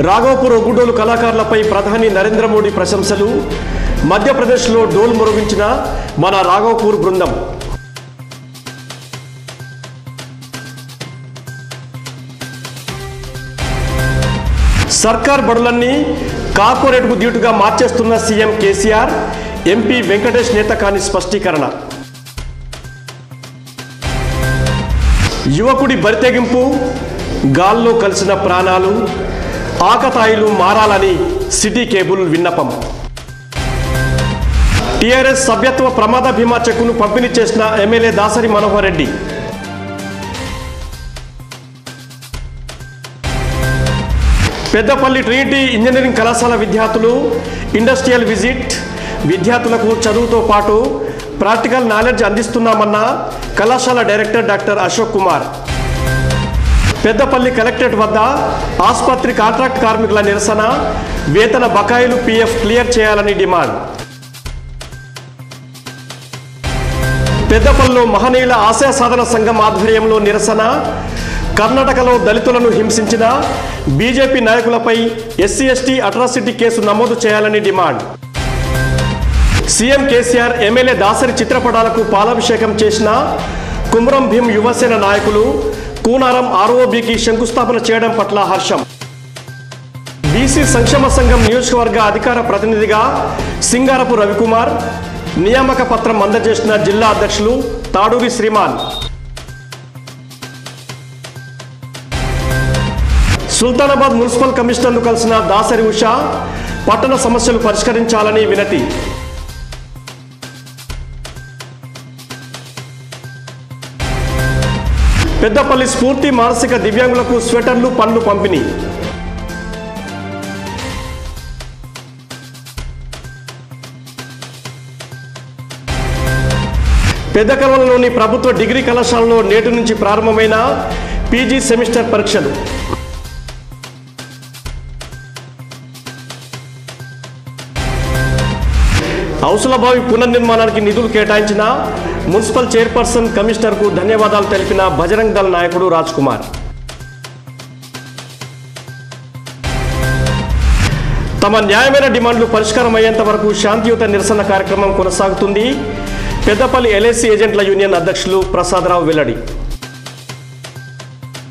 రాఘవపూర్ ఒగ్గుడోలు కళాకారులపై ప్రధాని నరేంద్ర మోడీ ప్రశంసలు మధ్యప్రదేశ్లో డోల్ మురవించిన మన రాఘవపూర్ బృందం సర్కార్ బడులన్నీ కార్పొరేట్కు డ్యూటీగా మార్చేస్తున్న సీఎం కేసీఆర్ ఎంపీ వెంకటేష్ నేత కాని స్పష్టీకరణ యువకుడి బరితెగింపు గాల్లో కలిసిన ప్రాణాలు ఆకతాయిలు మారాలని సిటీ కేబుల్ విన్నపం టీఆర్ఎస్ సభ్యత్వ ప్రమాద బీమా చెక్కును పంపిణీ చేసిన MLA Dasari Manohar Reddy Peddapalli Trinity engineering కళాశాల విద్యార్థులు ఇండస్ట్రియల్ విజిట్ విద్యార్థులకు చదువుతో పాటు ప్రాక్టికల్ నాలెడ్జ్ అందిస్తున్నామన్న కళాశాల director doctor Ashok Kumar Peddapalli collectorate వద్ద ఆసుపత్రి కాంట్రాక్ట్ కార్మికుల నిరసన వేతన బకాయిలు పీఎఫ్ క్లియర్ చేయాలని డిమాండ్ పెద్దపల్లిలో మహనీయుల ఆశయ సాధన సంఘం ఆధ్వర్యంలో నిరసన కర్ణాటకలో దళితులను హింసించిన బీజేపీ నాయకులపై ఎస్సీ ఎస్టీ అట్రాసిటీ కేసు నమోదు చేయాలని demand CM KCR MLA Dasari చిత్రపటాలకు పాలాభిషేకం చేసిన కుమ్రం భీం యువసేన నాయకులు కూనారం ఆర్ఓబికి శంకుస్థాపన చేయడం పట్ల హర్షం బీసీ సంక్షేమ సంఘం నియోజకవర్గ అధికార ప్రతినిధిగా సింగారపు రవికుమార్ నియామక పత్రం అందజేసిన జిల్లా అధ్యక్షులు తాడూరి శ్రీమాన్ సుల్తానాబాద్ మున్సిపల్ కమిషనర్ను కలిసిన దాసరి ఉషా పట్టణ సమస్యలు పరిష్కరించాలని వినతి పెద్దపల్లి స్ఫూర్తి మానసిక దివ్యాంగులకు స్వెటర్లు పండ్లు పంపిణీ పెద్దకలలోని ప్రభుత్వ డిగ్రీ కళాశాలలో నేటి నుంచి ప్రారంభమైన పీజీ సెమిస్టర్ పరీక్షలు హౌసులబావి పునర్నిర్మాణానికి నిధులు కేటాయించిన మున్సిపల్ చైర్పర్సన్ కమిషనర్కు ధన్యవాదాలు తెలిపిన బజరంగ్ దళ నాయకుడు రాజ్ కుమార్ తమ న్యాయమైన డిమాండ్లు పరిష్కారం అయ్యేంత వరకు శాంతియుత నిరసన కార్యక్రమం కొనసాగుతుంది పెద్దపల్లి ఎల్ఐసి ఏజెంట్ల యూనియన్ అధ్యక్షులు ప్రసాదరావు వెల్లడి